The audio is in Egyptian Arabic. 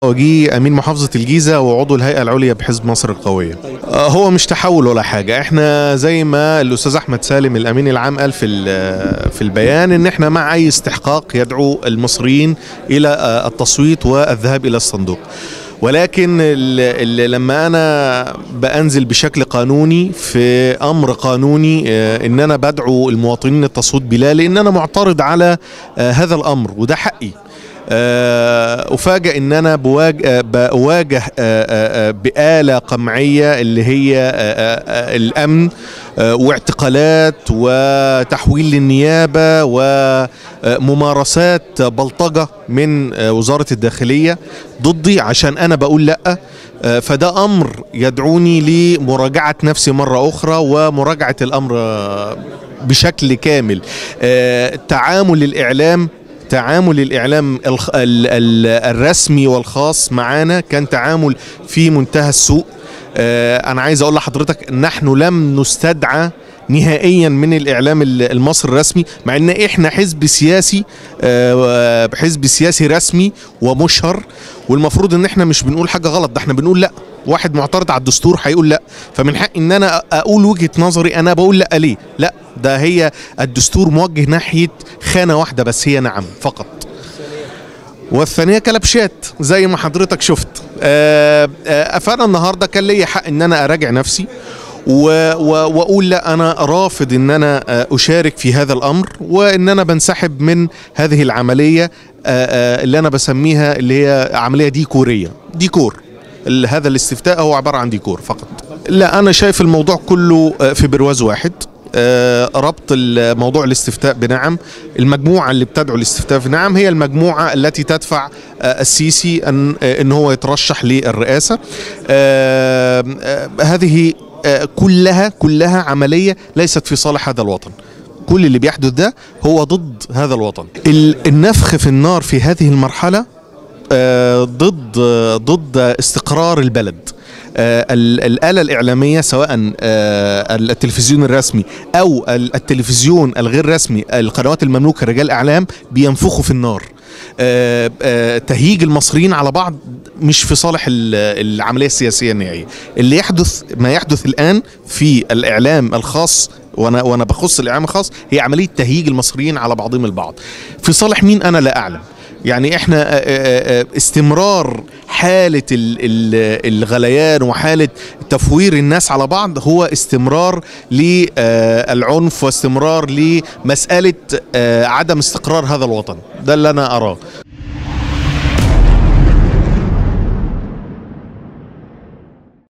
وجي امين محافظه الجيزه وعضو الهيئه العليا بحزب مصر القويه آه، هو مش تحول ولا حاجه احنا زي ما الاستاذ احمد سالم الامين العام قال في ال- في البيان ان احنا مع اي استحقاق يدعو المصريين الى آه، التصويت والذهاب الى الصندوق ولكن ال- ال- لما انا بانزل بشكل قانوني في امر قانوني آه، ان انا بدعو المواطنين التصويت بلا لان انا معترض على آه، هذا الامر وده حقي آه، افاجئ ان انا بواجه آه، بواجه آه، آه، آه، بآلة قمعية اللي هي آه، آه، آه، الامن آه، واعتقالات وتحويل للنيابة وممارسات بلطجة من آه، وزارة الداخلية ضدي عشان انا بقول لا آه، فده امر يدعوني لمراجعة نفسي مرة اخرى ومراجعة الامر آه، بشكل كامل آه، تعامل الاعلام تعامل الاعلام الخ- ال- ال- الرسمي والخاص معانا كان تعامل في منتهى السوء آه، انا عايز اقول لحضرتك نحن لم نستدعى نهائيا من الاعلام ال- المصري الرسمي مع ان احنا حزب سياسي آه، حزب سياسي رسمي ومشهر والمفروض ان احنا مش بنقول حاجه غلط ده احنا بنقول لا واحد معترض على الدستور هيقول لا فمن حق ان انا اقول وجهه نظري انا بقول لا ليه لا ده هي الدستور موجه ناحيه خانه واحده بس هي نعم فقط والثانيه كلبشات زي ما حضرتك شفت آه، آه، فانا النهارده كان ليا حق ان انا اراجع نفسي و- و- واقول لا انا رافض ان انا آه، اشارك في هذا الامر وان انا بنسحب من هذه العمليه آه، آه، اللي انا بسميها اللي هي عمليه ديكوريه ديكور ال- هذا الاستفتاء هو عباره عن ديكور فقط لا انا شايف الموضوع كله آه، في برواز واحد آه، ربط ال- موضوع الاستفتاء بنعم المجموعة اللي بتدعو الاستفتاء بنعم هي المجموعة التي تدفع آه، السيسي أن, آه، إن هو يترشح للرئاسة آه، آه، هذه آه، كلها كلها عملية ليست في صالح هذا الوطن كل اللي بيحدث ده هو ضد هذا الوطن ال- النفخ في النار في هذه المرحلة آه، ضد آه، ضد استقرار البلد آه، ال- الآلة الإعلامية سواء آه، التلفزيون الرسمي أو ال- التلفزيون الغير رسمي القنوات المملوكة رجال أعلام بينفخوا في النار آه، آه، تهيج المصريين على بعض مش في صالح ال- العملية السياسية النهائية اللي يحدث ما يحدث الآن في الإعلام الخاص وانا وانا بخص الاعلام الخاص هي عمليه تهييج المصريين على بعضهم البعض في صالح مين انا لا اعلم يعني احنا آه، آه، آه، استمرار حالة ال- ال- الغليان وحالة تفوير الناس على بعض هو استمرار للعنف واستمرار لمسألة آه، عدم استقرار هذا الوطن ده اللي أنا أراه